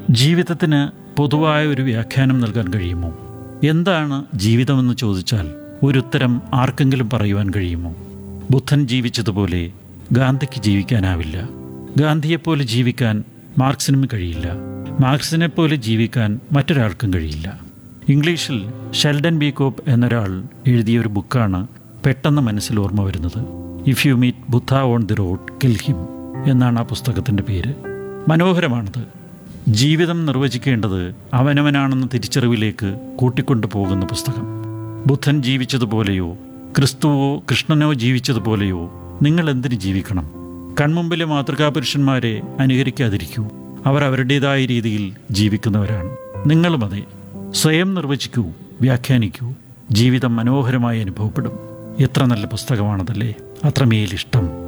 ജീവിതത്തിന് പൊതുവായ ഒരു വ്യാഖ്യാനം നൽകാൻ കഴിയുമോ എന്താണ് ജീവിതമെന്ന് ചോദിച്ചാൽ ഒരു ഉത്തരം ആർക്കെങ്കിലും പറയുവാൻ കഴിയുമോ ബുദ്ധൻ ജീവിച്ചതുപോലെ ഗാന്ധിക്ക് ജീവിക്കാനാവില്ല ഗാന്ധിയെപ്പോലെ ജീവിക്കാൻ മാർക്സിനും കഴിയില്ല മാർക്സിനെ പോലെ ജീവിക്കാൻ മറ്റൊരാൾക്കും കഴിയില്ല ഇംഗ്ലീഷിൽ ഷെൽഡൻ ബി കോപ്പ് എന്നൊരാൾ എഴുതിയ ഒരു ബുക്കാണ് പെട്ടെന്ന് മനസ്സിൽ ഓർമ്മ വരുന്നത് if you meet Buddha on the road kill him എന്നാണ് ആ പുസ്തകത്തിൻ്റെ പേര് മനോഹരമാണത് ജീവിതം നിർവചിക്കേണ്ടത് അവനവനാണെന്ന തിരിച്ചറിവിലേക്ക് കൂട്ടിക്കൊണ്ടു പോകുന്ന പുസ്തകം ബുദ്ധൻ ജീവിച്ചതുപോലെയോ ക്രിസ്തുവോ കൃഷ്ണനോ ജീവിച്ചതുപോലെയോ നിങ്ങൾ എന്തിന് ജീവിക്കണം കൺമുമ്പിലെ മാതൃകാപുരുഷന്മാരെ അനുകരിക്കാതിരിക്കൂ അവർ അവരുടേതായ രീതിയിൽ ജീവിക്കുന്നവരാണ് നിങ്ങളും അതെ സ്വയം നിർവചിക്കൂ വ്യാഖ്യാനിക്കൂ ജീവിതം മനോഹരമായി അനുഭവപ്പെടും എത്ര നല്ല പുസ്തകമാണതല്ലേ അത്രമേൽ ഇഷ്ടം